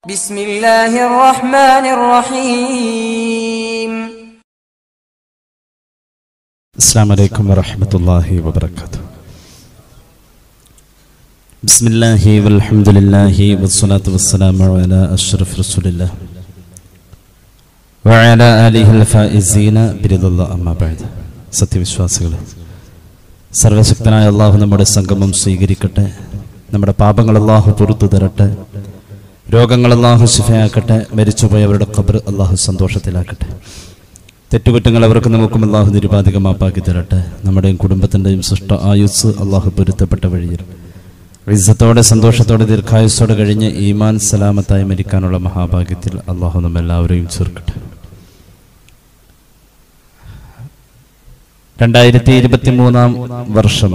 بسم الله الرحمن الرحيم السلام عليكم ورحمة الله وبركاته بسم الله والحمد لله والصلاة والسلام على أشرف رسول الله وعلى آله الفائزين برضا الله أما بعد സത്യവിശ്വാസികളെ സർവശക്തനായ അള്ളാഹു നമ്മുടെ സംഗമം സ്വീകരിക്കട്ടെ നമ്മുടെ പാപങ്ങൾ അള്ളാഹു പുറത്തു തരട്ടെ രോഗങ്ങൾ അള്ളാഹു ശിഫയാക്കട്ടെ മരിച്ചുപോയവരുടെ ഖബർ അള്ളാഹു സന്തോഷത്തിലാക്കട്ടെ തെറ്റുകുറ്റങ്ങൾ അവർക്ക് നമുക്കും അള്ളാഹു നിരുപാധികമാപ്പാക്കി തരട്ടെ നമ്മുടെയും കുടുംബത്തിൻ്റെയും സൃഷ്ട ആയുസ് അള്ളാഹു പൊരുത്തപ്പെട്ട വഴിയിൽ ഇസ്സത്തോടെ സന്തോഷത്തോടെ ദീർഘായുസ്സോടെ കഴിഞ്ഞ് ഈമാൻ സലാമത്തായി മരിക്കാനുള്ള മഹാഭാഗ്യത്തിൽ അള്ളാഹു നമ്മെല്ലാവരെയും ചേർക്കട്ടെ രണ്ടായിരത്തി ഇരുപത്തി മൂന്നാം വർഷം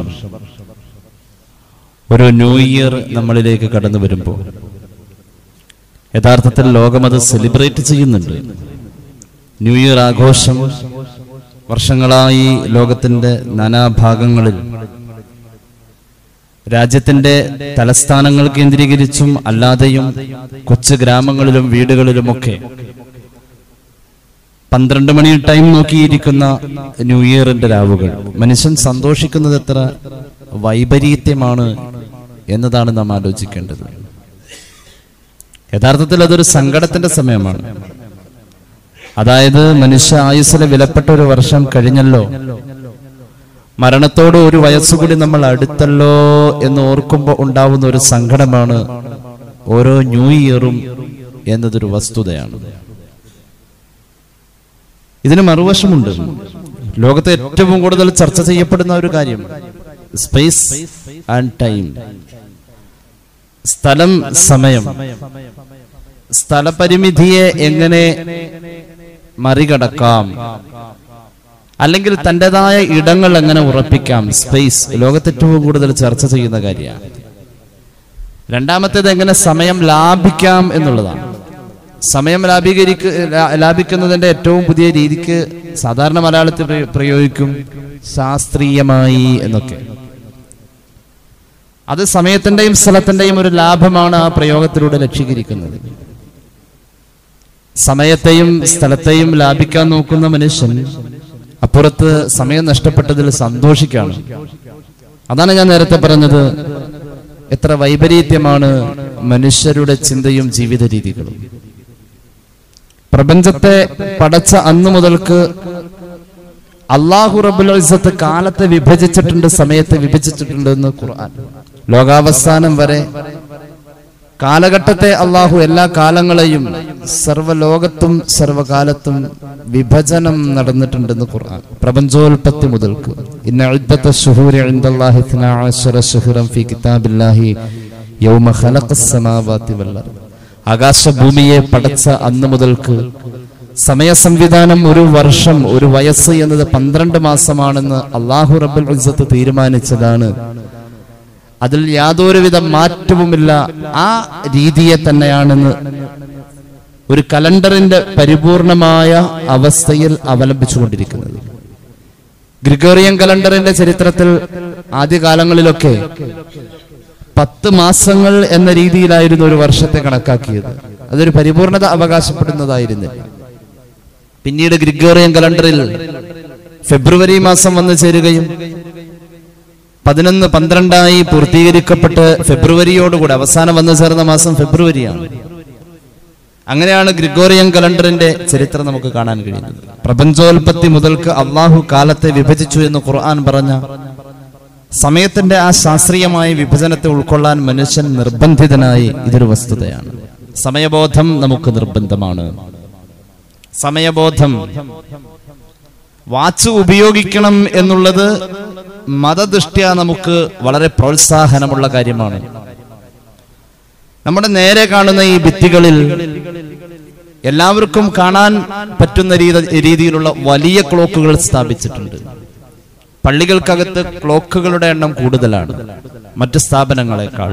ഒരു ന്യൂ ഇയർ നമ്മളിലേക്ക് കടന്നു വരുമ്പോൾ യഥാർത്ഥത്തിൽ ലോകം അത് സെലിബ്രേറ്റ് ചെയ്യുന്നുണ്ട് ന്യൂ ഇയർ ആഘോഷം വർഷങ്ങളായി ലോകത്തിന്റെ നാനാഭാഗങ്ങളിൽ രാജ്യത്തിന്റെ തലസ്ഥാനങ്ങൾ കേന്ദ്രീകരിച്ചും അല്ലാതെയും കൊച്ചു ഗ്രാമങ്ങളിലും വീടുകളിലുമൊക്കെ പന്ത്രണ്ട് മണി ടൈം നോക്കിയിരിക്കുന്ന ന്യൂ ഇയറിന്റെ രാവുകൾ മനുഷ്യൻ സന്തോഷിക്കുന്നത് എത്ര വൈപരീത്യമാണ് എന്നതാണ് നാം ആലോചിക്കേണ്ടത് യഥാർത്ഥത്തിൽ അതൊരു സങ്കടത്തിന്റെ സമയമാണ് അതായത് മനുഷ്യ ആയുസ്സിലെ വിലപ്പെട്ട ഒരു വർഷം കഴിഞ്ഞല്ലോ മരണത്തോട് ഒരു വയസ്സുകൂടി നമ്മൾ അടുത്തല്ലോ എന്ന് ഓർക്കുമ്പോൾ ഉണ്ടാവുന്ന ഒരു സങ്കടമാണ് ഓരോ ന്യൂ ഇയറും എന്നതൊരു വസ്തുതയാണ് ഇതിന് മറുവശമുണ്ട് ലോകത്തെ ഏറ്റവും കൂടുതൽ ചർച്ച ചെയ്യപ്പെടുന്ന ഒരു കാര്യം സ്പേസ് ആൻഡ് ടൈം സ്ഥലം സമയം സ്ഥലപരിമിതിയെ എങ്ങനെ മറികടക്കാം അല്ലെങ്കിൽ തൻ്റെതായ ഇടങ്ങൾ എങ്ങനെ ഉറപ്പിക്കാം സ്പേസ് ലോകത്ത് ഏറ്റവും കൂടുതൽ ചർച്ച ചെയ്യുന്ന കാര്യമാണ് രണ്ടാമത്തേത് എങ്ങനെ സമയം ലാഭിക്കാം എന്നുള്ളതാണ് സമയം ലാഭീകരിക്ക ലാ- ലാഭിക്കുന്നതിന്റെ ഏറ്റവും പുതിയ രീതിക്ക് സാധാരണ മലയാളത്തിൽ പ്രയോ- പ്രയോഗിക്കും ശാസ്ത്രീയമായി എന്നൊക്കെ അത് സമയത്തിന്റെയും സ്ഥലത്തിന്റെയും ഒരു ലാഭമാണ് ആ പ്രയോഗത്തിലൂടെ ലക്ഷീകരിക്കുന്നത് സമയത്തെയും സ്ഥലത്തെയും ലാഭിക്കാൻ നോക്കുന്ന മനുഷ്യൻ അപ്പുറത്ത് സമയം നഷ്ടപ്പെട്ടതിൽ സന്തോഷിക്കാണ് അതാണ് ഞാൻ നേരത്തെ പറഞ്ഞത് എത്ര വൈപരീത്യമാണ് മനുഷ്യരുടെ ചിന്തയും ജീവിത രീതികളും പ്രപഞ്ചത്തെ പടച്ച അന്നു മുതൽക്ക് അള്ളാഹു റബുൽ ഇസ്സത്ത് കാലത്തെ വിഭജിച്ചിട്ടുണ്ട് സമയത്തെ വിഭജിച്ചിട്ടുണ്ട് എന്ന് ഖുർആൻ ലോകാവസാനം വരെ കാലഘട്ടത്തെ അള്ളാഹു എല്ലാ കാലങ്ങളെയും സർവ്വലോകത്തും സർവകാലത്തും വിഭജനം നടന്നിട്ടുണ്ടെന്ന് ഖുർആൻ പ്രപഞ്ചോൽപത്തി മുതൽക്ക് ഇന്ന ഇദ്ദത്ത ശുഹൂരി ഇൻദല്ലാഹി ഇത്നാ അശറ ശുഹ്റൻ ഫീ കിതാബില്ലാഹി യൗമ ഖലഖസ് സമാവാതി വൽ അർദ് ആകാശഭൂമിയെ പടച്ച അന്ന് മുതൽക്ക് സമയ സംവിധാനം ഒരു വർഷം ഒരു വയസ്സ് എന്നത് പന്ത്രണ്ട് മാസമാണെന്ന് അള്ളാഹു റബ്ബുൽ ഇസ്സത്ത് തീരുമാനിച്ചതാണ് അതിൽ യാതൊരുവിധ മാറ്റവുമില്ല ആ രീതിയെ തന്നെയാണെന്ന് ഒരു കലണ്ടറിന്റെ പരിപൂർണമായ അവസ്ഥയിൽ അവലംബിച്ചുകൊണ്ടിരിക്കുന്നത് ഗ്രിഗോറിയൻ കലണ്ടറിന്റെ ചരിത്രത്തിൽ ആദ്യകാലങ്ങളിലൊക്കെ പത്ത് മാസങ്ങൾ എന്ന രീതിയിലായിരുന്നു ഒരു വർഷത്തെ കണക്കാക്കിയത് അതൊരു പരിപൂർണത അവകാശപ്പെടുന്നതായിരുന്നില്ല പിന്നീട് ഗ്രിഗോറിയൻ കലണ്ടറിൽ ഫെബ്രുവരി മാസം വന്നു ചേരുകയും പതിനൊന്ന് പന്ത്രണ്ടായി പൂർത്തീകരിക്കപ്പെട്ട് ഫെബ്രുവരിയോടുകൂടി അവസാനം വന്നു ചേർന്ന മാസം ഫെബ്രുവരിയാണ് അങ്ങനെയാണ് ഗ്രിഗോറിയൻ കലണ്ടറിന്റെ ചരിത്രം നമുക്ക് കാണാൻ കഴിയുന്നത് പ്രപഞ്ചോൽപത്തി മുതൽക്ക് അള്ളാഹു കാലത്തെ വിഭജിച്ചു എന്ന് ഖുർആൻ പറഞ്ഞ സമയത്തിന്റെ ആ ശാസ്ത്രീയമായ വിഭജനത്തെ ഉൾക്കൊള്ളാൻ മനുഷ്യൻ നിർബന്ധിതനായി ഇതൊരു വസ്തുതയാണ് സമയബോധം നമുക്ക് നിർബന്ധമാണ് സമയബോധം വാച്ച് ഉപയോഗിക്കണം എന്നുള്ളത് മതദൃഷ്ട്യ നമുക്ക് വളരെ പ്രോത്സാഹനമുള്ള കാര്യമാണ് നമ്മുടെ നേരെ കാണുന്ന ഈ ഭിത്തികളിൽ എല്ലാവർക്കും കാണാൻ പറ്റുന്ന രീതി- രീതിയിലുള്ള വലിയ ക്ലോക്കുകൾ സ്ഥാപിച്ചിട്ടുണ്ട് പള്ളികൾക്കകത്ത് ക്ലോക്കുകളുടെ എണ്ണം കൂടുതലാണ് മറ്റ് സ്ഥാപനങ്ങളെക്കാൾ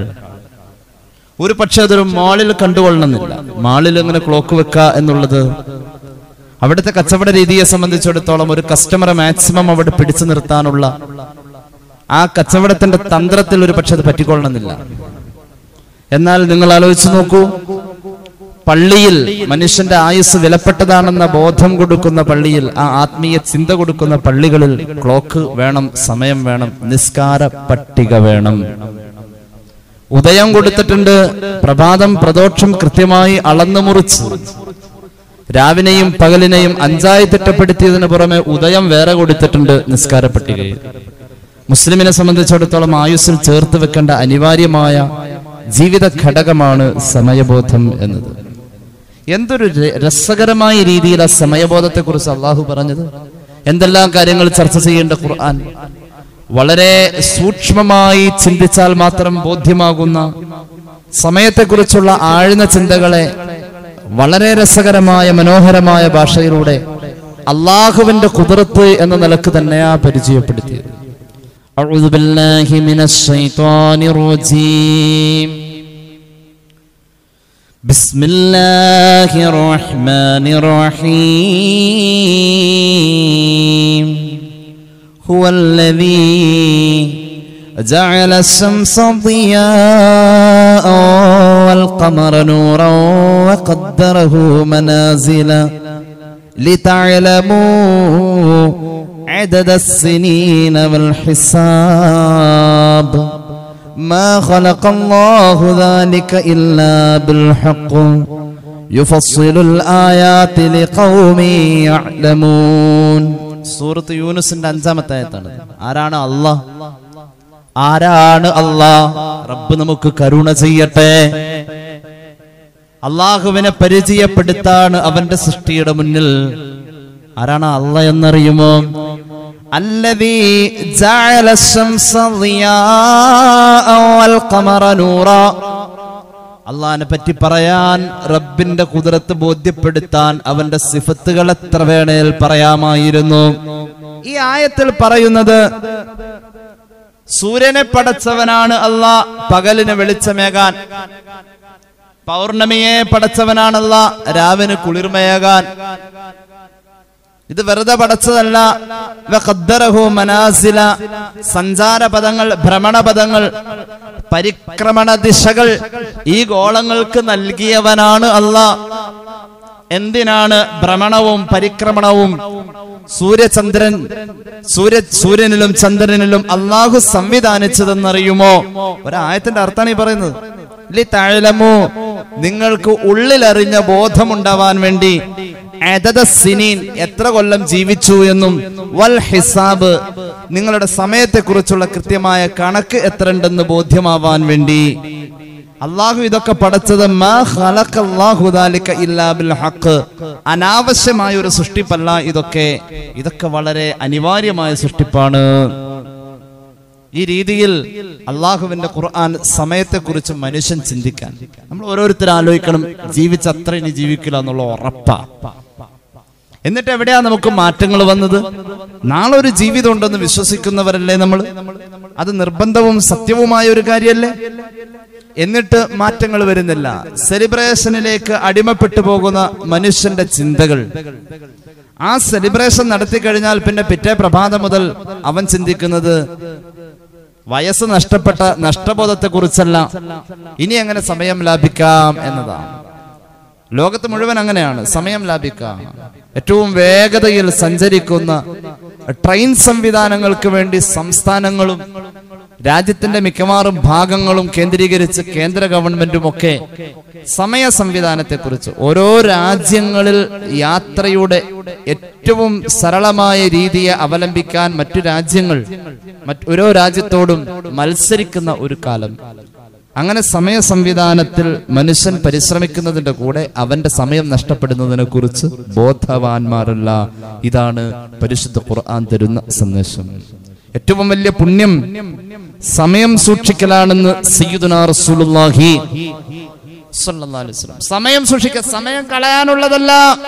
ഒരു പക്ഷെ അതൊരു മാളിൽ കണ്ടുകൊള്ളണമെന്നില്ല മാളിൽ ഇങ്ങനെ ക്ലോക്ക് വെക്കുക എന്നുള്ളത് അവിടുത്തെ കച്ചവട രീതിയെ സംബന്ധിച്ചിടത്തോളം ഒരു കസ്റ്റമറെ മാക്സിമം അവിടെ പിടിച്ചു നിർത്താനുള്ള ആ കച്ചവടത്തിന്റെ തന്ത്രത്തിൽ ഒരു പക്ഷെ അത് പറ്റിക്കൊള്ളണമെന്നില്ല എന്നാൽ നിങ്ങൾ ആലോചിച്ച് നോക്കൂ പള്ളിയിൽ മനുഷ്യന്റെ ആയുസ് വിലപ്പെട്ടതാണെന്ന ബോധം കൊടുക്കുന്ന പള്ളിയിൽ ആ ആത്മീയ ചിന്ത കൊടുക്കുന്ന പള്ളികളിൽ ക്ലോക്ക് വേണം സമയം വേണം നിസ്കാര പട്ടിക വേണം ഉദയം കൊടുത്തിട്ടുണ്ട് പ്രഭാതം പ്രദോഷം കൃത്യമായി അളന്നു മുറിച്ച് രാവിനെയും പകലിനെയും അഞ്ചായി തിട്ടപ്പെടുത്തിയതിനു പുറമെ ഉദയം വേറെ കൊടുത്തിട്ടുണ്ട് നിസ്കാര പട്ടികയിൽ മുസ്ലിമിനെ സംബന്ധിച്ചിടത്തോളം ആയുസ്സിൽ ചേർത്ത് വെക്കേണ്ട അനിവാര്യമായ ജീവിത ഘടകമാണ് സമയബോധം എന്നത് എന്തൊരു ര- രസകരമായ രീതിയിൽ ആ സമയബോധത്തെ കുറിച്ച് അള്ളാഹു പറഞ്ഞത് എന്തെല്ലാം കാര്യങ്ങൾ ചർച്ച ചെയ്യേണ്ട ഖുർആൻ വളരെ സൂക്ഷ്മമായി ചിന്തിച്ചാൽ മാത്രം ബോധ്യമാകുന്ന സമയത്തെക്കുറിച്ചുള്ള ആഴ്ന്ന ചിന്തകളെ വളരെ രസകരമായ മനോഹരമായ ഭാഷയിലൂടെ അള്ളാഹുവിന്റെ കുതിർത്ത് എന്ന നിലക്ക് തന്നെയാ പരിചയപ്പെടുത്തിയത് أعوذ بالله من الشيطان الرجيم بسم الله الرحمن الرحيم هو الذي جعل الشمس ضياء والقمر نورا وقدره منازل لتعلموا عدد السنين والحساب ما خلق الله ذلك إلا بالحق يفصل الآيات لقوم يعلمون സൂറത്ത് യൂനുസിന്റെ അഞ്ചാമത്തെ ആയത്താണ് ആരാണ് അള്ളാഹ് ആരാണ് അള്ളാഹ് റബ്ബ് നമുക്ക് കരുണ ചെയ്യട്ടെ അള്ളാഹുവിനെ പരിചയപ്പെടുത്താണ് അവന്റെ സൃഷ്ടിയുടെ മുന്നിൽ ആരാണ് അല്ല എന്നറിയുമോ الذي جعل الشمس ضياء والقمر نورا അള്ളാഹിനെ പറ്റി പറയാൻ റബ്ബിന്റെ കുതിരത്ത് ബോധ്യപ്പെടുത്താൻ അവന്റെ സിഫത്തുകൾ എത്ര വേണേൽ പറയാമായിരുന്നു ഈ ആയത്തിൽ പറയുന്നത് സൂര്യനെ പടച്ചവനാണ് അള്ളാ പകലിന് വെളിച്ചമേകാൻ പൗർണമിയെ പടച്ചവനാണല്ല രാവിന് കുളിർമയേകാൻ ഇത് വെറുതെ പടച്ചതല്ല വഖദ്ദറഹു മനാസില സഞ്ചാര പദങ്ങൾ ഭ്രമണ പദങ്ങൾ പരിക്രമണ ദിശകൾ ഈ ഗോളങ്ങൾക്ക് നൽകിയവനാണ് അല്ലാ എന്തിനാണ് ഭ്രമണവും പരിക്രമണവും സൂര്യചന്ദ്രൻ സൂര്യ സൂര്യനിലും ചന്ദ്രനിലും അള്ളാഹു സംവിധാനിച്ചതെന്നറിയുമോ ഒരായത്തിന്റെ അർത്ഥമാണ് ഈ പറയുന്നത് ലി തഴലമോ നിങ്ങൾക്ക് ഉള്ളിലറിഞ്ഞ ബോധമുണ്ടാവാൻ വേണ്ടി അദദ സിനീൻ എത്ര കൊല്ലം ജീവിച്ചു എന്നും വൽ ഹിസാബ് നിങ്ങളുടെ സമയത്തെക്കുറിച്ചുള്ള കൃത്യമായ കണക്ക് എത്ര ഉണ്ടെന്ന് ബോധ്യമാവാൻ വേണ്ടി അള്ളാഹു ഇതൊക്കെ പടച്ചത് മാ ഖലഖല്ലാഹു ദാലിക ഇല്ലാ ബിൽ ഹഖ് അനാവശ്യമായ ഒരു സൃഷ്ടിപ്പല്ല ഇതൊക്കെ ഇതൊക്കെ വളരെ അനിവാര്യമായ സൃഷ്ടിപ്പാണ് ഈ രീതിയിൽ അള്ളാഹുവിന്റെ ഖുർആൻ സമയത്തെക്കുറിച്ച് മനുഷ്യൻ ചിന്തിക്കാൻ നമ്മൾ ഓരോരുത്തർ ആലോചിക്കണം ജീവിച്ച അത്ര ഇനി ജീവിക്കില്ല എന്നുള്ള ഉറപ്പാ എന്നിട്ട് എവിടെയാ നമുക്ക് മാറ്റങ്ങൾ വന്നത് നാളെ ഒരു ജീവിതം ഉണ്ടെന്ന് വിശ്വസിക്കുന്നവരല്ലേ നമ്മൾ അത് നിർബന്ധവും സത്യവുമായ ഒരു കാര്യമല്ലേ എന്നിട്ട് മാറ്റങ്ങൾ വരുന്നില്ല സെലിബ്രേഷനിലേക്ക് അടിമപ്പെട്ടു പോകുന്ന മനുഷ്യന്റെ ചിന്തകൾ ആ സെലിബ്രേഷൻ നടത്തി കഴിഞ്ഞാൽ പിന്നെ പിറ്റേ പ്രഭാതം മുതൽ അവൻ ചിന്തിക്കുന്നത് വയസ്സ് നഷ്ടപ്പെട്ട നഷ്ടബോധത്തെ കുറിച്ചല്ല ഇനി എങ്ങനെ സമയം ലാഭിക്കാം എന്നതാണ് ലോകത്ത് മുഴുവൻ അങ്ങനെയാണ് സമയം ലാഭിക്കാം ഏറ്റവും വേഗതയിൽ സഞ്ചരിക്കുന്ന ട്രെയിൻ സംവിധാനങ്ങൾക്ക് വേണ്ടി സംസ്ഥാനങ്ങളും രാജ്യത്തിന്റെ മിക്കവാറും ഭാഗങ്ങളും കേന്ദ്രീകരിച്ച് കേന്ദ്ര ഗവൺമെന്റും ഒക്കെ സമയ സംവിധാനത്തെക്കുറിച്ച് ഓരോ രാജ്യങ്ങളിൽ യാത്രയുടെ ഏറ്റവും സരളമായ രീതിയെ അവലംബിക്കാൻ മറ്റു രാജ്യങ്ങൾ മറ്റ് ഓരോ രാജ്യത്തോടും മത്സരിക്കുന്ന ഒരു കാലം അങ്ങനെ സമയ സംവിധാനത്തിൽ മനുഷ്യൻ പരിശ്രമിക്കുന്നതിന്റെ കൂടെ അവന്റെ സമയം നഷ്ടപ്പെടുന്നതിനെ കുറിച്ച് ബോധവാന്മാരല്ല ഇതാണ് പരിശുദ്ധ ഖുർആൻ തരുന്ന സന്ദേശം ഏറ്റവും വലിയ പുണ്യം സമയം സൂക്ഷിക്കലാണെന്ന് സയ്യിദുനാ റസൂലുള്ളാഹി സ്വല്ലല്ലാഹു അലൈഹി വസല്ലം. സമയം സൂക്ഷിക്ക സമയം കളയാനുള്ളതല്ല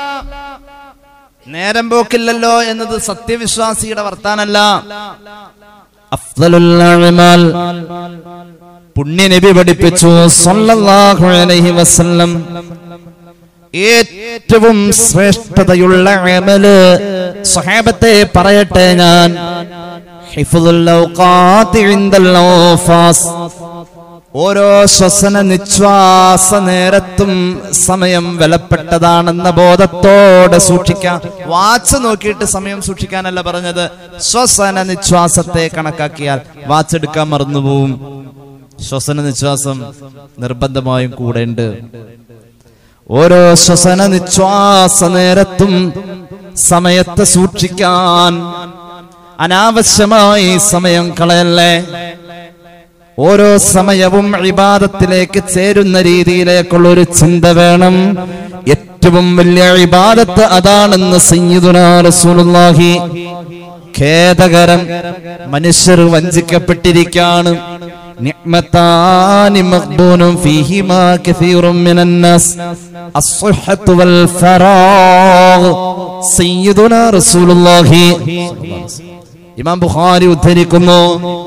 നേരം പോക്കില്ലല്ലോ എന്നത് സത്യവിശ്വാസിയുടെ വർത്താനല്ല അഫ്ദലുൽ അഅ്മാൽ പുണ്യ നബി പഠിപ്പിച്ചു സല്ലല്ലാഹു അലൈഹി വസല്ലം ഏറ്റവും ശ്രേഷ്ഠതയുള്ള അമല് സ്വഹാബത്തെ പറയട്ടെ ഞാൻ ഹിഫ്ദുൽ ഔഖാത്തി ഇൻദൽ ഔഫാസ് ഓരോ ശ്വസന നിശ്വാസ നേരത്തും സമയം വിലപ്പെട്ടതാണെന്ന ബോധത്തോടെ സൂക്ഷിക്കാം വാച്ച് നോക്കിയിട്ട് സമയം സൂക്ഷിക്കാനല്ല പറഞ്ഞത് ശ്വസന നിശ്വാസത്തെ കണക്കാക്കിയാൽ വാച്ച് എടുക്കാൻ മറന്നുപോകും ശ്വസന നിശ്വാസം നിർബന്ധമായും കൂടെ ഉണ്ട് ഓരോ ശ്വസന നിശ്വാസ നേരത്തും സമയത്തെ സൂക്ഷിക്കാൻ അനാവശ്യമായി സമയം കളയല്ലേ ഓരോ സമയവും ഇബാദത്തിലേക്ക് ചേരുന്ന രീതിയിലേക്കുള്ള ഒരു ചിന്ത വേണം ഏറ്റവും വലിയ ഇബാദത്ത് അതാണെന്ന് സയ്യിദുനാ റസൂലുള്ളാഹി ഖേദകരം മനുഷ്യർ വഞ്ചിക്കപ്പെട്ടിരിക്കാണ് നിഅ്മതാനി മഖ്ബൂനും ഫീഹിമാ കസീറും മിനൻ നാസ് അസ്സുഹത്തു വൽ ഫറാഗ് സയ്യിദുനാ റസൂലുള്ളാഹി ഇമാം ബുഖാരി ഉദ്ധരിക്കുന്നു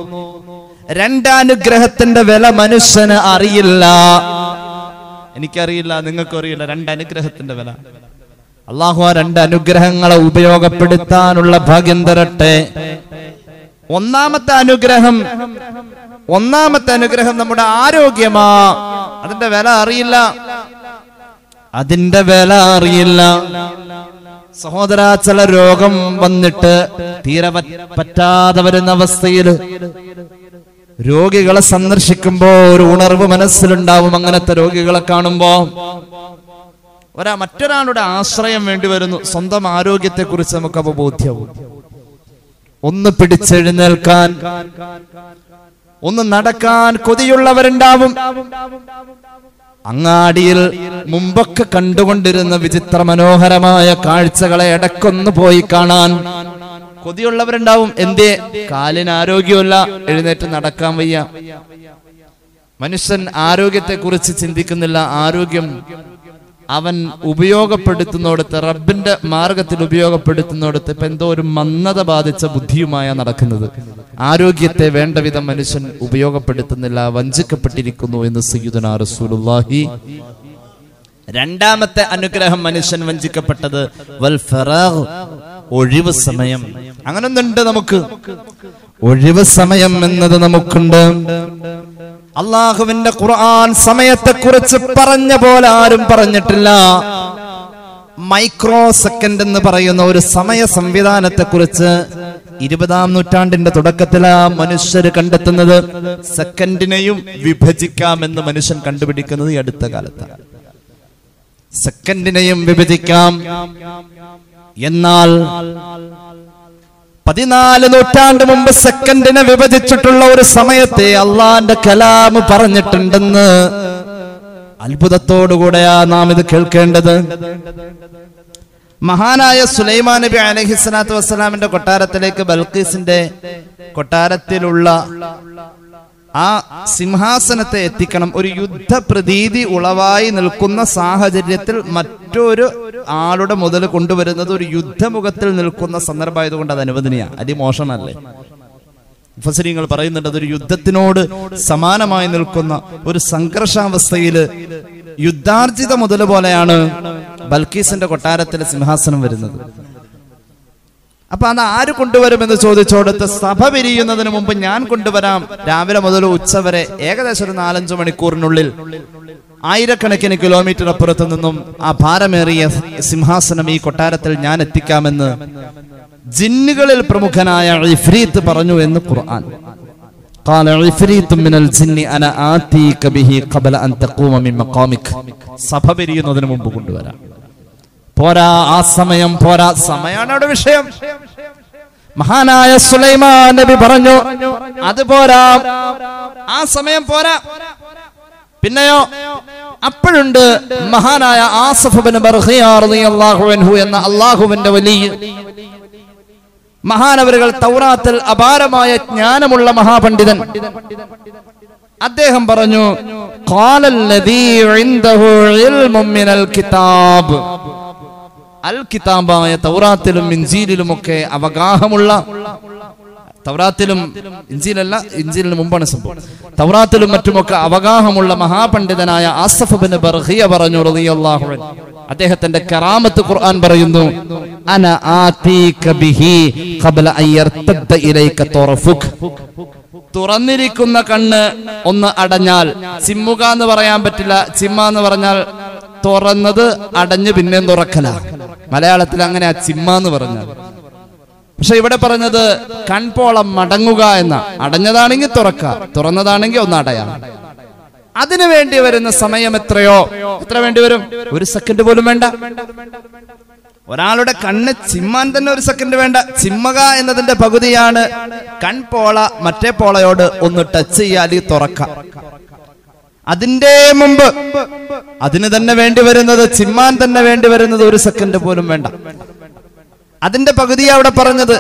രണ്ടനുഗ്രഹത്തിന്റെ വില മനുഷ്യന് അറിയില്ല എനിക്കറിയില്ല നിങ്ങൾക്കും അറിയില്ല രണ്ടനുഗ്രഹത്തിന്റെ വില അള്ളാഹു ആ രണ്ട് അനുഗ്രഹങ്ങളെ ഉപയോഗപ്പെടുത്താനുള്ള ഭാഗ്യം തരട്ടെ ഒന്നാമത്തെ അനുഗ്രഹം ഒന്നാമത്തെ അനുഗ്രഹം നമ്മുടെ ആരോഗ്യമാ അതിന്റെ വില അറിയില്ല അതിന്റെ വില അറിയില്ല സഹോദര ചില രോഗം വന്നിട്ട് തീരെ പറ്റ് പറ്റാതെ വരുന്ന അവസ്ഥയിൽ രോഗികളെ സന്ദർശിക്കുമ്പോ ഒരു ഉണർവ് മനസ്സിലുണ്ടാവും അങ്ങനത്തെ രോഗികളെ കാണുമ്പോ ഒരാ മറ്റൊരാളുടെ ആശ്രയം വേണ്ടി വരുന്നു സ്വന്തം ആരോഗ്യത്തെ കുറിച്ച് നമുക്ക് അപ്പൊ ബോധ്യവും ഒന്ന് പിടിച്ചെഴുന്നേൽക്കാൻ ഒന്ന് നടക്കാൻ കൊതിയുള്ളവരുണ്ടാവും അങ്ങാടിയിൽ മുമ്പൊക്കെ കണ്ടുകൊണ്ടിരുന്ന വിചിത്ര മനോഹരമായ കാഴ്ചകളെ ഇടക്കൊന്ന് പോയി കാണാൻ കൊതിയുള്ളവരുണ്ടാവും എന്തേ കാലിന് ആരോഗ്യമല്ല എഴുന്നേറ്റ് നടക്കാൻ വയ്യ മനുഷ്യൻ ആരോഗ്യത്തെ കുറിച്ച് ചിന്തിക്കുന്നില്ല ആരോഗ്യം അവൻ ഉപയോഗപ്പെടുത്തുന്നിടത്ത് റബ്ബിന്റെ മാർഗത്തിൽ ഉപയോഗപ്പെടുത്തുന്നിടത്ത് ഇപ്പൊ എന്തോ ഒരു മന്ദത ബാധിച്ച ബുദ്ധിയുമായ നടക്കുന്നത് ആരോഗ്യത്തെ വേണ്ട വിധം മനുഷ്യൻ ഉപയോഗപ്പെടുത്തുന്നില്ല വഞ്ചിക്കപ്പെട്ടിരിക്കുന്നു എന്ന് സയ്യിദുനാ റസൂലുള്ളാഹി രണ്ടാമത്തെ അനുഗ്രഹം മനുഷ്യൻ വഞ്ചിക്കപ്പെട്ടത് വൽ ഫറാഗ് ഒഴിവ് സമയം അങ്ങനൊന്നുണ്ട് നമുക്ക് ഒഴിവ് സമയം എന്നത് നമുക്കുണ്ട് അള്ളാഹുവിന്റെ ഖുർആൻ സമയത്തെ കുറിച്ച് പറഞ്ഞ പോലെ ആരും പറഞ്ഞിട്ടില്ല മൈക്രോ സെക്കൻഡ് എന്ന് പറയുന്ന ഒരു സമയ സംവിധാനത്തെ കുറിച്ച് ഇരുപതാം നൂറ്റാണ്ടിന്റെ തുടക്കത്തിലാ മനുഷ്യർ കണ്ടെത്തുന്നത് സെക്കൻഡിനെയും വിഭജിക്കാമെന്ന് മനുഷ്യൻ കണ്ടുപിടിക്കുന്നത് ഈ അടുത്ത കാലത്താണ് സെക്കൻഡിനെയും വിഭജിക്കാം എന്നാൽ പതിനാല് നൂറ്റാണ്ട് മുമ്പ് സെക്കൻഡിനെ വിഭജിച്ചിട്ടുള്ള ഒരു സമയത്തെ അള്ളാന്റെ കലാമ് പറഞ്ഞിട്ടുണ്ടെന്ന് അത്ഭുതത്തോടുകൂടെയാ നാം ഇത് കേൾക്കേണ്ടത് മഹാനായ സുലൈമാൻ നബി അലഹി സ്വലാത്തു വസ്സലാമിന്റെ കൊട്ടാരത്തിലേക്ക് ബൽക്കീസിന്റെ കൊട്ടാരത്തിലുള്ള ആ സിംഹാസനത്തെ എത്തിക്കണം ഒരു യുദ്ധ പ്രതീതി ഉളവായി നിൽക്കുന്ന സാഹചര്യത്തിൽ മറ്റൊരു ആളുടെ മുതൽ കൊണ്ടുവരുന്നത് ഒരു യുദ്ധമുഖത്തിൽ നിൽക്കുന്ന സന്ദർഭമായതുകൊണ്ട് അത് അനുവദനീയ അതിമോശമല്ലേ മുഫസരിങ്ങൾ പറയുന്നുണ്ട് അതൊരു യുദ്ധത്തിനോട് സമാനമായി നിൽക്കുന്ന ഒരു സംഘർഷാവസ്ഥയില് യുദ്ധാർജിത മുതൽ പോലെയാണ് ബൽക്കീസിന്റെ കൊട്ടാരത്തിലെ സിംഹാസനം വരുന്നത് അപ്പൊ അത് ആര് കൊണ്ടുവരുമെന്ന് ചോദിച്ചോടത്ത് സഭ പിരിയുന്നതിന് മുമ്പ് ഞാൻ കൊണ്ടുവരാം രാവിലെ മുതൽ ഉച്ച വരെ ഏകദേശം ഒരു നാലഞ്ചു മണിക്കൂറിനുള്ളിൽ ആയിരക്കണക്കിന് കിലോമീറ്റർ അപ്പുറത്ത് നിന്നും ആ ഭാരമേറിയ സിംഹാസനം ഈ കൊട്ടാരത്തിൽ ഞാൻ എത്തിക്കാമെന്ന് ജിന്നുകളിൽ പ്രമുഖനായ ഇഫ്രീത്ത് പറഞ്ഞു എന്ന് ഖുർആൻ قال عفريت من الجن انا آتيك به قبل ان تقوم من مقامك സഭ പിരിയുന്നതിന് മുമ്പ് കൊണ്ടുവരാം പോരാ ആ സമയം പോരാ സമയമാണ് അവിടെ വിഷയം മഹാനായ സുലൈമാൻ നബി പറഞ്ഞു അത് പോരാ ആ സമയം പോരാ പിന്നെയോ അപ്പോഴുണ്ട് മഹാനായ ആസഫ് ബിൻ ബർഖിയാ റളിയല്ലാഹു അൻഹു എന്ന അള്ളാഹുവിന്റെ വലിയ മഹാനവരുകൾ തൗറാത്തിൽ അപാരമായ ജ്ഞാനമുള്ള മഹാപണ്ഡിതൻ അദ്ദേഹം പറഞ്ഞു ഖാലല്ലദീ ഇൻദഹു ഇൽമും മിനൽ കിതാബ് അൽ കിതാബായ തൗറാത്തിലും ഇഞ്ചീലിലും ഒക്കെ അവഗാഹമുള്ള തൗറാത്തിലും ഇഞ്ചിലല്ല ഇഞ്ചിലിന് മുമ്പാണ് സംഭവം തൗറാത്തിലും മറ്റുമൊക്കെ അവഗാഹമുള്ള മഹാപണ്ഡിതനായ ആസഫ് ബിൻ ബർഹിയ പറഞ്ഞു റളിയല്ലാഹു അൻഹു അദ്ദേഹത്തിന്റെ കറാമത്ത് ഖുർആൻ പറയുന്നു അന ആതീക ബിഹി ഖബ്ല അൻ യർതദ്ദ ഇലൈക തുറഫുക് തുറന്നിരിക്കുന്ന കണ്ണ് ഒന്ന് അടഞ്ഞാൽ ചിമ്മുക എന്ന് പറയാൻ പറ്റില്ല ചിമ്മ എന്ന് പറഞ്ഞാൽ തുറന്നത് അടഞ്ഞ് പിന്നെയും തുറക്കല മലയാളത്തിൽ അങ്ങനെ ആ ചിമ്മ എന്ന് പറഞ്ഞാൽ പക്ഷെ ഇവിടെ പറഞ്ഞത് കൺപോളം മടങ്ങുക എന്ന അടഞ്ഞതാണെങ്കിൽ തുറക്ക തുറന്നതാണെങ്കിൽ ഒന്ന് അടയാം അതിനു വേണ്ടി വരുന്ന സമയം എത്രയോ എത്ര വേണ്ടി വരും ഒരു സെക്കൻഡ് പോലും വേണ്ട ഒരാളുടെ കണ്ണ് ചിമ്മാൻ തന്നെ ഒരു സെക്കൻഡ് വേണ്ട ചിമ്മക എന്നതിന്റെ പകുതിയാണ് കൺപോള മറ്റേ പോളയോട് ഒന്ന് ടച്ച് ചെയ്യാൽ ഈ തുറക്കാം അതിന്റെ മുമ്പ് അതിന് തന്നെ വേണ്ടി വരുന്നത് ചിമ്മാൻ തന്നെ വേണ്ടി വരുന്നത് ഒരു സെക്കൻഡ് പോലും വേണ്ട അതിന്റെ പകുതി അവിടെ പറഞ്ഞത്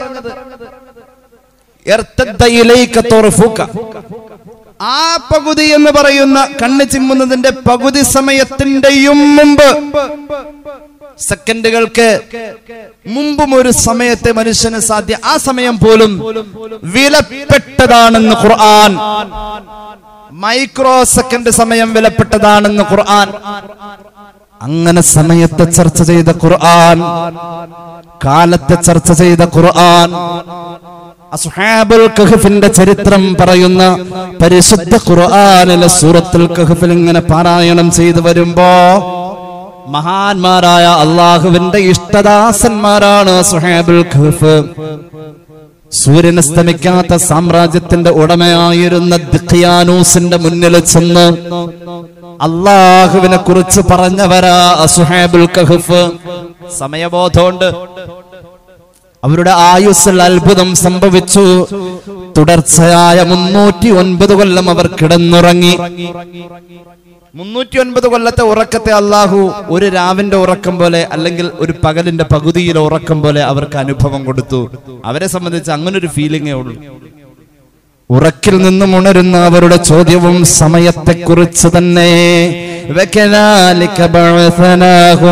ഇർത്തദ്ദ ഇലൈക തുറഫുക. ആ പകുതി എന്ന് പറയുന്ന കണ്ണ് ചിമ്മുന്നതിന്റെ പകുതി സമയത്തിന്റെയും മുമ്പ് സെക്കൻഡുകൾക്ക് മുമ്പും ഒരു സമയത്തെ മനുഷ്യന് സാധ്യ ആ സമയം പോലും വിലപ്പെട്ടതാണെന്ന് ഖുർആൻ മൈക്രോ സെക്കൻഡ് സമയം വിലപ്പെട്ടതാണെന്ന് ഖുർആൻ അങ്ങനെ സമയത്തെ ചർച്ച ചെയ്ത ഖുർആൻ കാലത്തെ ചർച്ച ചെയ്ത ഖുർആൻ അസ്ഹാബുൽ കഹഫിന്റെ ചരിത്രം പറയുന്ന പരിശുദ്ധ ഖുർആനിലെ സൂറത്തുൽ കഹഫിൽ ഇങ്ങനെ പാരായണം ചെയ്തു വരുമ്പോ മഹാന്മാരായ അള്ളാഹുവിന്റെ ഇഷ്ടദാസന്മാരാണ് സുഹേബുൽ ഖഹഫ് സൂര്യൻ അസ്തമിക്കാത്ത സാമ്രാജ്യത്തിന്റെ ഉടമയായിരുന്ന ദിഖ്യാനൂസിന്റെ മുന്നിൽ ചെന്ന് അള്ളാഹുവിനെ കുറിച്ച് പറഞ്ഞവരാ അസുഹേബുൽ കഹഫ് സമയബോധമുണ്ട് അവരുടെ ആയുസ്സിൽ അത്ഭുതം സംഭവിച്ചു തുടർച്ചയായ മുന്നൂറ്റി ഒൻപത് കൊല്ലം അവർ കിടന്നുറങ്ങി മുന്നൂറ്റി ഒൻപത് കൊല്ലത്തെ ഉറക്കത്തെ അള്ളാഹു ഒരു രാവിന്റെ ഉറക്കം പോലെ അല്ലെങ്കിൽ ഒരു പകലിന്റെ പകുതിയിലെ ഉറക്കം പോലെ അവർക്ക് അനുഭവം കൊടുത്തു അവരെ സംബന്ധിച്ച് അങ്ങനെ ഒരു ഫീലിംഗേ ഉള്ളൂ ഉറക്കിൽ നിന്നും ഉണരുന്ന അവരുടെ ചോദ്യവും സമയത്തെക്കുറിച്ച് തന്നെ وكذلك بعثناهم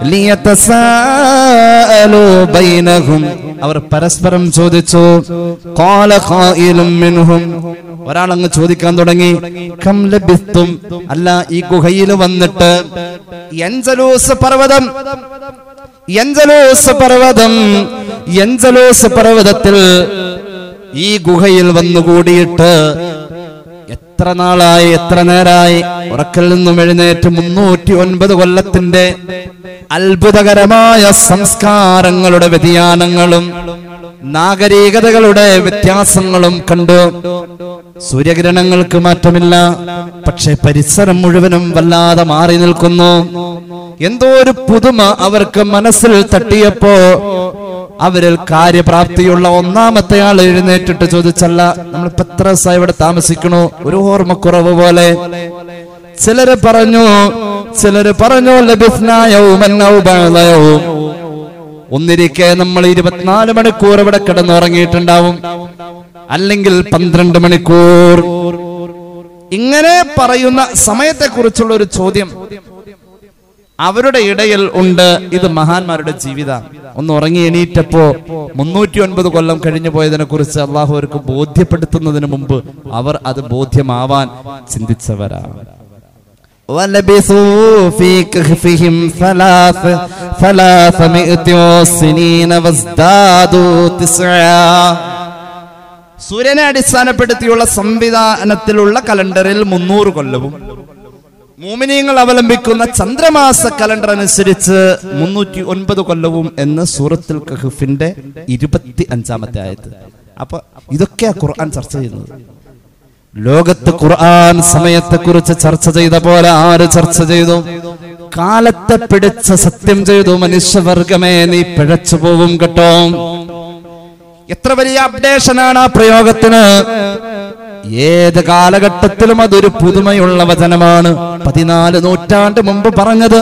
ليتساءلوا بينهم അവർ പരസ്പരം ചോദിച്ചു قال قائل منهم ഒരാളങ്ങ് ചോദിക്കാൻ തുടങ്ങി കം ലബിത്തും അല്ല ഈ ഗുഹയിൽ വന്നിട്ട് എൻസലൂസ് പർവ്വതം എൻസലൂസ് പർവ്വതം എൻസലൂസ് പർവ്വതത്തിൽ ഈ ഗുഹയിൽ വന്നുകൂടിയിട്ട് എത്ര നാളായി എത്ര നേരായി ഉറക്കൽ നിന്നും എഴുന്നേറ്റ് മുന്നൂറ്റി ഒൻപത് കൊല്ലത്തിന്റെ അത്ഭുതകരമായ സംസ്കാരങ്ങളുടെ വ്യതിയാനങ്ങളും നാഗരികതകളുടെ വ്യത്യാസങ്ങളും കണ്ടു സൂര്യകിരണങ്ങൾക്ക് മാറ്റമില്ല പക്ഷെ പരിസരം മുഴുവനും വല്ലാതെ മാറി നിൽക്കുന്നു എന്തോ ഒരു പുതുമ അവർക്ക് മനസ്സിൽ തട്ടിയപ്പോ അവരിൽ കാര്യപ്രാപ്തിയുള്ള ഒന്നാമത്തെ ആൾ എഴുന്നേറ്റിട്ട് ചോദിച്ചല്ല നമ്മളിപ്പോ എത്ര ദിവസമായി ഇവിടെ താമസിക്കണു ഒരു ഓർമ്മക്കുറവ് പോലെ ചിലര് പറഞ്ഞു ചിലര് പറഞ്ഞു ലഭിസ്നായവും ഒന്നിരിക്കെ നമ്മൾ ഇരുപത്തിനാല് മണിക്കൂർ ഇവിടെ കിടന്നുറങ്ങിയിട്ടുണ്ടാവും അല്ലെങ്കിൽ പന്ത്രണ്ട് മണിക്കൂർ ഇങ്ങനെ പറയുന്ന സമയത്തെക്കുറിച്ചുള്ള ഒരു ചോദ്യം അവരുടെ ഇടയിൽ ഉണ്ട് ഇത് മഹാന്മാരുടെ ജീവിത ഒന്ന് ഉറങ്ങി എണീറ്റപ്പോ മുന്നൂറ്റി ഒൻപത് കൊല്ലം കഴിഞ്ഞു പോയതിനെ കുറിച്ച് അള്ളാഹു അവർക്ക് ബോധ്യപ്പെടുത്തുന്നതിന് മുമ്പ് അവർ അത് ബോധ്യമാവാൻ ചിന്തിച്ചവരാണ് ولبثوا في كهفهم ثلاث ثلاثمائة سنين وازدادوا تسعا സൂര്യനെ അടിസ്ഥാനപ്പെടുത്തിയുള്ള സംവിധാനത്തിലുള്ള കലണ്ടറിൽ മുന്നൂറ് കൊല്ലവും മൂമിനീങ്ങൾ അവലംബിക്കുന്ന ചന്ദ്രമാസ കലണ്ടർ അനുസരിച്ച് മുന്നൂറ്റി ഒൻപത് കൊല്ലവും എന്ന് സൂറത്തുൽ കഹഫിന്റെ ഇരുപത്തി അഞ്ചാമത്തെ ആയത് അപ്പൊ ഇതൊക്കെയാ ഖുർആൻ ചർച്ച ചെയ്യുന്നത് ലോകത്ത് ഖുർആൻ സമയത്തെ കുറിച്ച് ചർച്ച ചെയ്ത പോലെ ആര് ചർച്ച ചെയ്തു കാലത്തെ പിടിച്ച സത്യം ചെയ്തു മനുഷ്യവർഗമേ നീ പിഴച്ചു പോവും കേട്ടോ എത്ര വലിയ അപ്ഡേഷനാണ് ആ പ്രയോഗത്തിന് ഏത് കാലഘട്ടത്തിലും അതൊരു പുതുമയുള്ള വചനമാണ് പതിനാല് നൂറ്റാണ്ട് മുമ്പ് പറഞ്ഞത്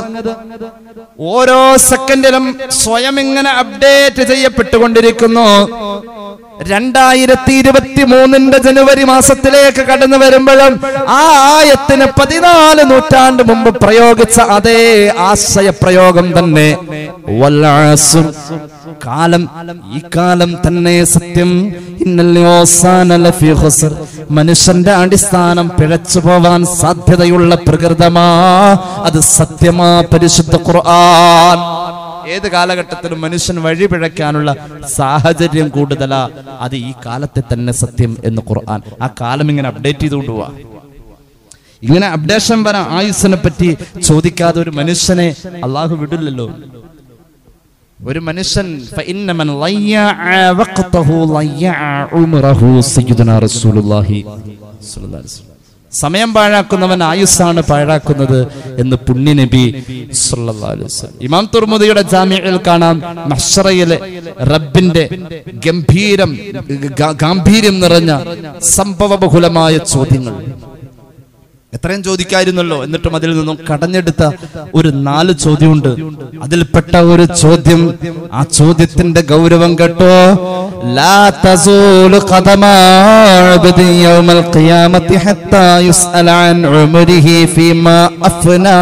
ഓരോ സെക്കൻഡിലും സ്വയം ഇങ്ങനെ അപ്ഡേറ്റ് ചെയ്യപ്പെട്ടുകൊണ്ടിരിക്കുന്നു രണ്ടായിരത്തി ഇരുപത്തി മൂന്നിന്റെ ജനുവരി മാസത്തിലേക്ക് കടന്നു വരുമ്പോഴും ആ ആയത്തിന് പതിനാല് നൂറ്റാണ്ട് മുമ്പ് പ്രയോഗിച്ച അതേ ആശയ പ്രയോഗം തന്നെ വല്ലാസും കാലം ഈ കാലം തന്നെ സത്യം ഇന്നൽ യോസാന ലഫീ ഖുസ്ർ മനുഷ്യന്റെ അടിസ്ഥാനം പിഴച്ചു പോവാൻ സാധ്യതയുള്ള പ്രകൃതമാ അത് സത്യമാ പരിശുദ്ധ ഖുർആൻ ഏത് കാലഘട്ടത്തിലും മനുഷ്യൻ വഴി പിഴയ്ക്കാനുള്ള സാഹചര്യം കൂടുതലാ അത് ഈ കാലത്തെ തന്നെ സത്യം എന്ന് ഖുർആൻ ആ കാലം ഇങ്ങനെ അപ്ഡേറ്റ് ചെയ്തുകൊണ്ട് പോവാ ഇങ്ങനെ അപ്ഡേഷൻ വരാൻ ആയുസ്സിനെ പറ്റി ചോദിക്കാതെ ഒരു മനുഷ്യനെ അള്ളാഹു വിടില്ലല്ലോ ഒരു മനുഷ്യൻ ഫഇന്നമൻ ലയ്യഅ വഖ്തഹു ലയ്യഅ ഉംറഹു സയ്യിദുനാ റസൂലുള്ളാഹി സ്വല്ലല്ലാഹു അലൈഹി വസല്ലം. സമയം പാഴാക്കുന്നവൻ ആയുസ്സാണ് പാഴാക്കുന്നത് എന്ന് പുണ്യനബി സല്ലല്ലാഹു അലൈഹി വസല്ലം. ഇമാം തുർമുദിയുടെ ജാമ്യയിൽ കാണാം മഹ്ശറയിലെ റബ്ബിന്റെ ഗംഭീരം ഗാ- ഗാംഭീര്യം നിറഞ്ഞ സംഭവബഹുലമായ ചോദ്യങ്ങൾ എത്രയും ചോദിക്കായിരുന്നല്ലോ എന്നിട്ടും അതിൽ നിന്നും കടഞ്ഞെടുത്ത ഒരു നാല് ചോദ്യമുണ്ട് അതിൽപ്പെട്ട ഒരു ചോദ്യം ആ ചോദ്യത്തിന്റെ ഗൗരവം കേട്ടോ ലാ തസൂലു ഖദമാ അബ്ദി യൗമൽ ഖിയാമത്തി ഹത്താ യുസ്അല അൻ ഉമരിഹി ഫീമാ അഫ്നാ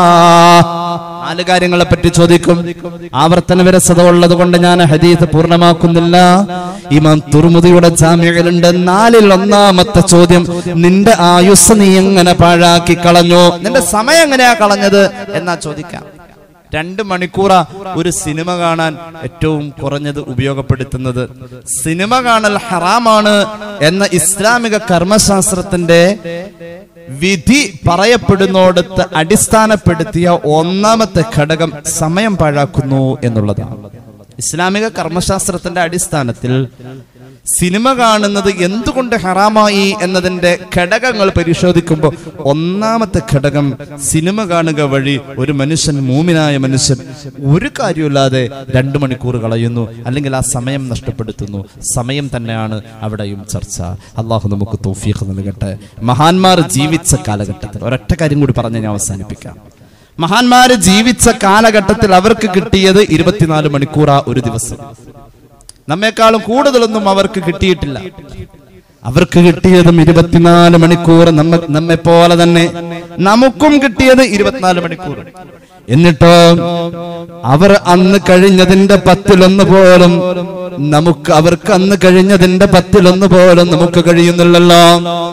നാല് കാര്യങ്ങളെ പറ്റി ചോദിക്കും ആവർത്തന വിരസത ഉള്ളത് കൊണ്ട് ഞാൻ ഹദീസ് പൂർണ്ണമാക്കുന്നില്ല ഇമാം തുർമുദിയുടെ ജാമ്യകളുണ്ട് നാലിൽ ഒന്നാമത്തെ ചോദ്യം നിന്റെ ആയുസ് നീ എങ്ങനെ പാഴാക്കി കളഞ്ഞു നിന്റെ സമയം എങ്ങനെയാ കളഞ്ഞത് എന്നാ ചോദിക്കാം രണ്ട് മണിക്കൂറ ഒരു സിനിമ കാണാൻ ഏറ്റവും കുറഞ്ഞത് ഉപയോഗപ്പെടുത്തുന്നത് സിനിമ കാണൽ ഹറാമാണ് എന്ന ഇസ്ലാമിക കർമ്മശാസ്ത്രത്തിന്റെ വിധി പറയപ്പെടുന്നോടത്ത് അടിസ്ഥാനപ്പെടുത്തിയ ഒന്നാമത്തെ ഘടകം സമയം പാഴാക്കുന്നു എന്നുള്ളതാണ് ഇസ്ലാമിക കർമ്മശാസ്ത്രത്തിന്റെ അടിസ്ഥാനത്തിൽ സിനിമ കാണുന്നത് എന്തുകൊണ്ട് ഹറാമായി എന്നതിന്റെ ഘടകങ്ങൾ പരിശോധിക്കുമ്പോൾ ഒന്നാമത്തെ ഘടകം സിനിമ കാണുക വഴി ഒരു മനുഷ്യൻ മൂമിനായ മനുഷ്യൻ ഒരു കാര്യമില്ലാതെ രണ്ടു മണിക്കൂർ കളയുന്നു അല്ലെങ്കിൽ ആ സമയം നഷ്ടപ്പെടുത്തുന്നു സമയം തന്നെയാണ് അവിടെയും ചർച്ച അള്ളാഹു നമുക്ക് തോഫീഖ് നൽകട്ടെ മഹാന്മാർ ജീവിച്ച കാലഘട്ടത്തിൽ ഒരൊറ്റ കാര്യം കൂടി പറഞ്ഞ് ഞാൻ അവസാനിപ്പിക്കാം മഹാന്മാര് ജീവിച്ച കാലഘട്ടത്തിൽ അവർക്ക് കിട്ടിയത് ഇരുപത്തിനാല് മണിക്കൂറാ ഒരു ദിവസം നമ്മെക്കാളും കൂടുതലൊന്നും അവർക്ക് കിട്ടിയിട്ടില്ല അവർക്ക് കിട്ടിയതും ഇരുപത്തിനാല് മണിക്കൂർ നമ്മ നമ്മെ പോലെ തന്നെ നമുക്കും കിട്ടിയത് ഇരുപത്തിനാല് മണിക്കൂർ എന്നിട്ടോ അവർ അന്ന് കഴിഞ്ഞതിന്റെ പത്തിലൊന്ന് പോലും നമുക്ക് അവർക്ക് അന്ന് കഴിഞ്ഞതിന്റെ പത്തിലൊന്ന് പോലും നമുക്ക് കഴിയുന്നില്ലല്ലോ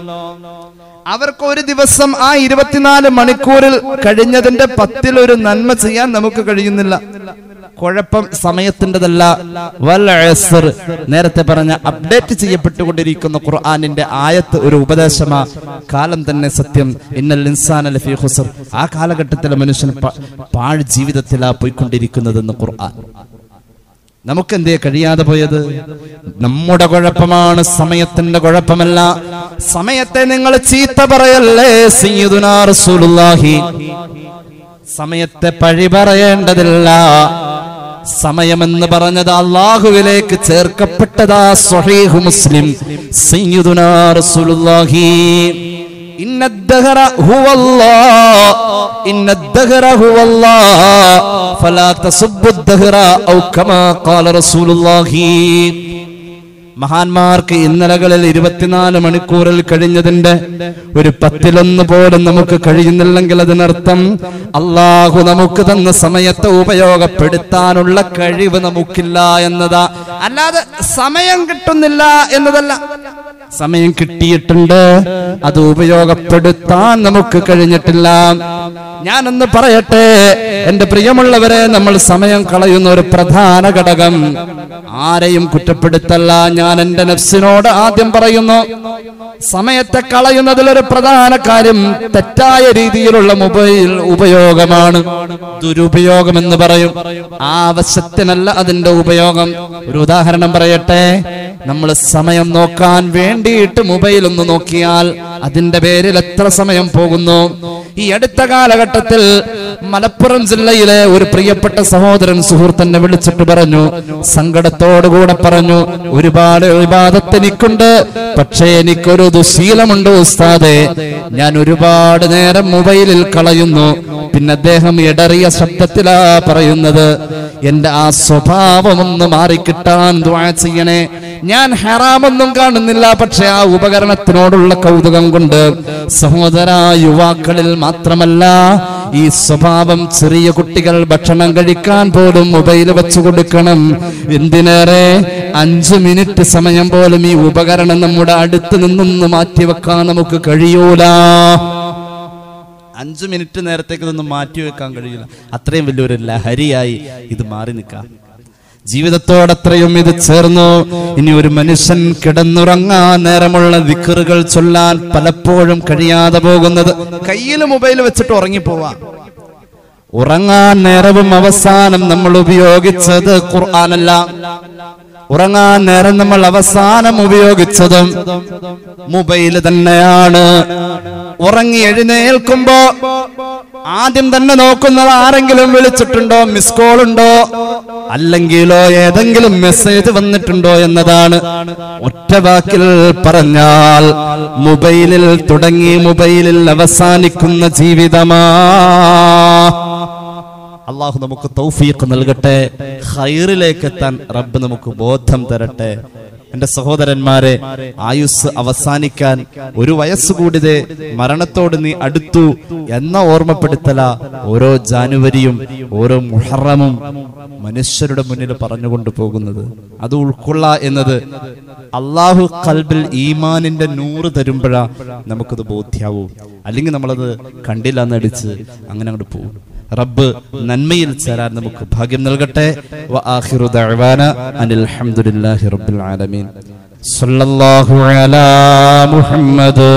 അവർക്ക് ഒരു ദിവസം ആ ഇരുപത്തിനാല് മണിക്കൂറിൽ കഴിഞ്ഞതിന്റെ പത്തിൽ ഒരു നന്മ ചെയ്യാൻ നമുക്ക് കഴിയുന്നില്ല കുഴപ്പം സമയത്തിൻ്റെതല്ല വൽ അസ്ർ. നേരത്തെ പറഞ്ഞ അപ്ഡേറ്റ് ചെയ്യപ്പെട്ടുകൊണ്ടിരിക്കുന്ന ഖുർആാനിന്റെ ആയത്ത് ഒരു ഉപദേശമാ കാലം തന്നെ സത്യം ഇന്നൽ ഇൻസാന ലഫീ ഖുസ്ർ ആ കാലഘട്ടത്തിലെ മനുഷ്യൻ പ- പാഴ് ജീവിതത്തിലാ പോയിക്കൊണ്ടിരിക്കുന്നതെന്ന് ഖുർആൻ നമുക്ക് എന്തേ കഴിയാതെ പോയത് നമ്മുടെ കുഴപ്പമാണ് സമയത്തിന്റെ കുഴപ്പമല്ല സമയത്തെ നിങ്ങൾ ചീത്ത പറയല്ലേ സയ്യിദുനാ റസൂലുള്ളാഹി സമയത്തെ പഴി പറയേണ്ടതില്ല സമയമെന്ന് പറഞ്ഞത് അള്ളാഹുവിലേക്ക് ചേർക്കപ്പെട്ടതാ സ്വഹീഹു മുസ്ലിം സയ്യിദുനാ റസൂലുള്ളാഹി ഇന്ന الدهر هو الله إن الدهر هو الله فلا تسبوا الدهر أو كما قال رسول الله മഹാന്മാർക്ക് ഇന്നലകളിൽ ഇരുപത്തിനാല് മണിക്കൂറിൽ കഴിഞ്ഞതിന്റെ ഒരു പത്തിലൊന്ന് പോലും നമുക്ക് കഴിയുന്നില്ലെങ്കിൽ അതിനർത്ഥം അള്ളാഹു നമുക്ക് തന്ന സമയത്തെ ഉപയോഗപ്പെടുത്താനുള്ള കഴിവ് നമുക്കില്ല എന്നതാ അല്ലാതെ സമയം കിട്ടുന്നില്ല എന്നതല്ല സമയം കിട്ടിയിട്ടുണ്ട് അത് ഉപയോഗപ്പെടുത്താൻ നമുക്ക് കഴിഞ്ഞിട്ടില്ല ഞാനൊന്ന് പറയട്ടെ എന്റെ പ്രിയമുള്ളവരെ നമ്മൾ സമയം കളയുന്ന ഒരു പ്രധാന ഘടകം ആരെയും കുറ്റപ്പെടുത്തല്ല ഞാൻ എന്റെ നഫ്സിനോട് ആദ്യം പറയുന്നു സമയത്തെ കളയുന്നതിൽ ഒരു പ്രധാന കാര്യം തെറ്റായ രീതിയിലുള്ള മൊബൈൽ ഉപയോഗമാണ് ദുരുപയോഗം എന്ന് പറയും ആവശ്യത്തിനല്ല അതിന്റെ ഉപയോഗം ഒരു ഉദാഹരണം പറയട്ടെ നമ്മൾ സമയം നോക്കാൻ വേണ്ടിയിട്ട് മൊബൈൽ ഒന്ന് നോക്കിയാൽ അതിന്റെ പേരിൽ എത്ര സമയം പോകുന്നു ഈ അടുത്ത കാലഘട്ടത്തിൽ മലപ്പുറം ജില്ലയിലെ ഒരു പ്രിയപ്പെട്ട സഹോദരൻ സുഹൃത്തെന്നെ വിളിച്ചിട്ട് പറഞ്ഞു സങ്കടത്തോടുകൂടെ പറഞ്ഞു ഒരുപാട് വിവാദത്ത് എനിക്കുണ്ട് പക്ഷേ എനിക്കൊരു ദുശീലമുണ്ട് ഉസ്താദെ ഞാൻ ഒരുപാട് നേരം മൊബൈലിൽ കളയുന്നു പിന്നെ അദ്ദേഹം ഇടറിയ ശബ്ദത്തിലാ പറയുന്നത് എന്റെ ആ സ്വഭാവം ഒന്ന് മാറിക്കിട്ടാൻ ദ്വാ ചെയ്യണേ ഞാൻ ഹറാമൊന്നും കാണുന്നില്ല പക്ഷെ ആ ഉപകരണത്തിനോടുള്ള കൗതുകം കൊണ്ട് സഹോദര യുവാക്കളിൽ മാത്രമല്ല ഈ സ്വഭാവം ചെറിയ കുട്ടികൾ ഭക്ഷണം കഴിക്കാൻ പോലും മൊബൈൽ വെച്ചു കൊടുക്കണം എന്തിനേറെ അഞ്ചു മിനിറ്റ് സമയം പോലും ഈ ഉപകരണം നമ്മുടെ അടുത്ത് നിന്നൊന്ന് മാറ്റിവെക്കാൻ നമുക്ക് കഴിയൂല അഞ്ചു മിനിറ്റ് നേരത്തേക്ക് ഇതൊന്നും മാറ്റിവെക്കാൻ കഴിയില്ല അത്രയും വലിയൊരു ലഹരിയായി ഇത് മാറി നിൽക്കാം ജീവിതത്തോടത്രയും ഇത് ചേർന്നു ഇനി ഒരു മനുഷ്യൻ കിടന്നുറങ്ങാൻ നേരമുള്ള വിക്കറുകൾ ചൊല്ലാൻ പലപ്പോഴും കഴിയാതെ പോകുന്നത് കയ്യിൽ മൊബൈൽ വെച്ചിട്ട് ഉറങ്ങിപ്പോവാ ഉറങ്ങാൻ നേരവും അവസാനം നമ്മൾ ഉപയോഗിച്ചത് ഖുർആനല്ല ഉറങ്ങാൻ നേരം നമ്മൾ അവസാനം ഉപയോഗിച്ചതും മൊബൈല് തന്നെയാണ് ഉറങ്ങി എഴുന്നേൽക്കുമ്പോ ആദ്യം തന്നെ നോക്കുന്നത് ആരെങ്കിലും വിളിച്ചിട്ടുണ്ടോ മിസ് കോൾ ഉണ്ടോ അല്ലെങ്കിലോ ഏതെങ്കിലും മെസ്സേജ് വന്നിട്ടുണ്ടോ എന്നതാണ് ഒറ്റ വാക്കിൽ പറഞ്ഞാൽ മൊബൈലിൽ തുടങ്ങി മൊബൈലിൽ അവസാനിക്കുന്ന ജീവിതമാ അള്ളാഹു നമുക്ക് തൗഫീഖ് നൽകട്ടെ ഹൈറിലേക്ക് എത്താൻ റബ്ബ് നമുക്ക് ബോധം തരട്ടെ എന്റെ സഹോദരന്മാരെ ആയുസ് അവസാനിക്കാൻ ഒരു വയസ്സ് കൂടിയതേ മരണത്തോട് നീ അടുത്തു എന്ന ഓർമ്മപ്പെടുത്തല ഓരോ ജാനുവരിയും ഓരോ മുഹറമും മനുഷ്യരുടെ മുന്നിൽ പറഞ്ഞുകൊണ്ട് പോകുന്നത് അത് ഉൾക്കൊള്ള എന്നത് അള്ളാഹു കൽബിൽ ഈമാനിന്റെ നൂറ് തരുമ്പോഴാ നമുക്കത് ബോധ്യാവും അല്ലെങ്കിൽ നമ്മളത് കണ്ടില്ല എന്നടിച്ച് അങ്ങനെ അങ്ങോട്ട് പോകും റബ്ബ് നന്മയിൽ ചേരാൻ നമുക്ക് ഭാഗ്യം നൽകട്ടെ വ ആഖിറു ദഅവാന അനിൽ ഹംദുലില്ലാഹി റബ്ബിൽ ആലമീൻ സല്ലല്ലാഹു അലാ മുഹമ്മദ്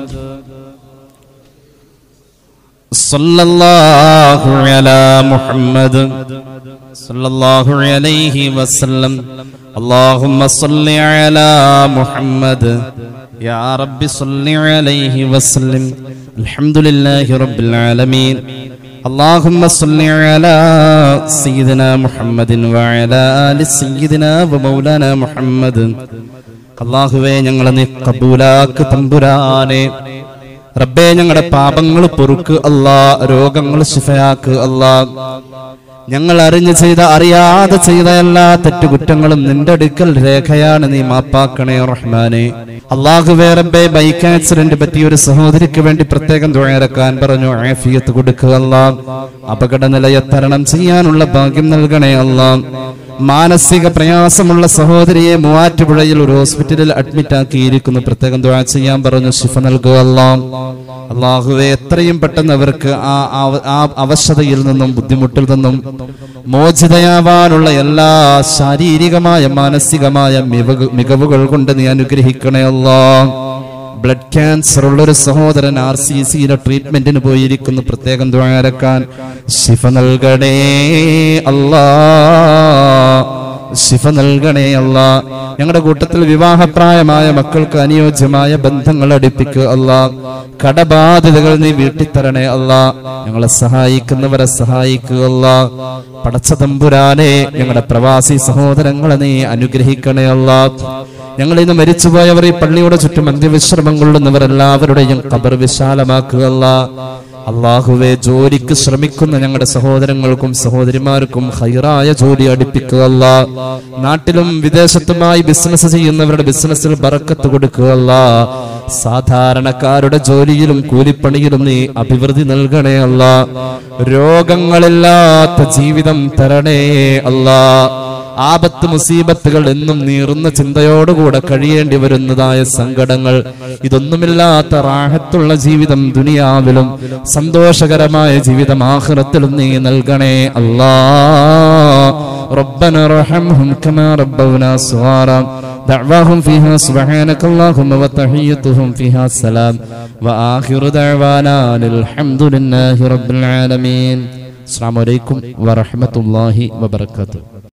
സല്ലല്ലാഹു അലാ മുഹമ്മദ് സല്ലല്ലാഹു അലൈഹി വസല്ലം اللهم صل على محمد يا رب صل عليه وسلم الحمد لله رب العالمين اللهم صل على سيدنا محمد وعلى آل سيدنا ومولانا محمد അള്ളാഹുവേ ഞങ്ങളെ നീ കബൂലാക്ക് തമ്പുരാനെ റബ്ബേ ഞങ്ങളുടെ പാപങ്ങൾ പൊറുക്ക് അല്ലാ രോഗങ്ങൾ ശിഫയാക്ക് അല്ലാ ഞങ്ങൾ അറിഞ്ഞു ചെയ്ത അറിയാതെ ചെയ്ത എല്ലാ തെറ്റുകുറ്റങ്ങളും നിന്റെ അടുക്കൽ രേഖയാണ് നീ മാപ്പാക്കണേ റഹ്മാനെ അള്ളാഹുവേ റബ്ബേ ബൈക്ക് ആക്സിഡന്റ് പറ്റിയ ഒരു സഹോദരിക്ക് വേണ്ടി പ്രത്യേകം തുഴയിറക്കാൻ പറഞ്ഞു ആഫിയത്ത് കൊടുക്കുക അല്ലാ അപകട നിലയെ തരണം ചെയ്യാനുള്ള ഭാഗ്യം നൽകണേ അല്ലാ മാനസിക പ്രയാസമുള്ള സഹോദരിയെ മൂവാറ്റുപുഴയിൽ ഒരു ഹോസ്പിറ്റലിൽ അഡ്മിറ്റ് ആക്കിയിരിക്കുന്നു പ്രത്യേകം ദുആ ചെയ്യാൻ പറഞ്ഞു ശിഫ നൽകുക അല്ലാ അള്ളാഹുവെ എത്രയും പെട്ടെന്ന് അവർക്ക് ആ ആ- ആ അവശതയിൽ നിന്നും ബുദ്ധിമുട്ടിൽ നിന്നും മോചിതയാവാനുള്ള എല്ലാ ശാരീരികമായ മാനസികമായ മിവക- മികവുകൾ കൊണ്ട് നീ അനുഗ്രഹിക്കണേ അല്ലാ ബ്ലഡ് ക്യാൻസർ ഉള്ള ഒരു സഹോദരൻ ആർ സി സിയിലെ ട്രീറ്റ്മെന്റിന് പോയിരിക്കുന്നു പ്രത്യേകം ദ്വാരക്കാൻ ശിഫ നൽകണേ അല്ലാ ശിഫ നൽകണേ അല്ല ഞങ്ങളുടെ കൂട്ടത്തിൽ വിവാഹപ്രായമായ മക്കൾക്ക് അനുയോജ്യമായ ബന്ധങ്ങൾ അടുപ്പിക്കുക അല്ല കടബാധ്യതകൾ നീ വീട്ടിത്തരണേ അല്ല ഞങ്ങളെ സഹായിക്കുന്നവരെ സഹായിക്കുക അല്ല പടച്ച തമ്പുരാനെ ഞങ്ങളുടെ പ്രവാസി സഹോദരങ്ങളെ നീ അനുഗ്രഹിക്കണേ അല്ല ഞങ്ങൾ ഇന്ന് മരിച്ചുപോയവർ ഈ പള്ളിയുടെ ചുറ്റും അന്ത്യവിശ്രമം കൊള്ളുന്നവർ എല്ലാവരുടെയും കബർ വിശാലമാക്കുക അല്ല അള്ളാഹുവെ ജോലിക്ക് ശ്രമിക്കുന്ന ഞങ്ങളുടെ സഹോദരങ്ങൾക്കും സഹോദരിമാർക്കും ഹൈറായ ജോലി അടുപ്പിക്കുക അല്ല നാട്ടിലും വിദേശത്തുമായി ബിസിനസ് ചെയ്യുന്നവരുടെ ബിസിനസ്സിൽ ബറക്കത്ത് കൊടുക്കുക അല്ല സാധാരണക്കാരുടെ ജോലിയിലും കൂലിപ്പണിയിലും നീ അഭിവൃദ്ധി നൽകണേ അല്ല രോഗങ്ങളില്ലാത്ത ജീവിതം തരണേ അല്ലാ ആപത്ത് മുസീബത്തുകൾ എന്നും നീറുന്ന ചിന്തയോടുകൂടെ കഴിയേണ്ടി വരുന്നതായ സങ്കടങ്ങൾ ഇതൊന്നുമില്ലാത്ത റാഹത്തുള്ള ജീവിതം ദുനിയാവിലും സന്തോഷകരമായ ജീവിതം ആഖിറത്തിലും നീ നൽകണേ അല്ലാ ربنا ارحمهم كما ربونا صغارا دعواهم فيها سبحانك اللهم وتحيتهم فيها السلام وآخر دعوانا أن الحمد لله رب العالمين السلام عليكم ورحمة الله وبركاته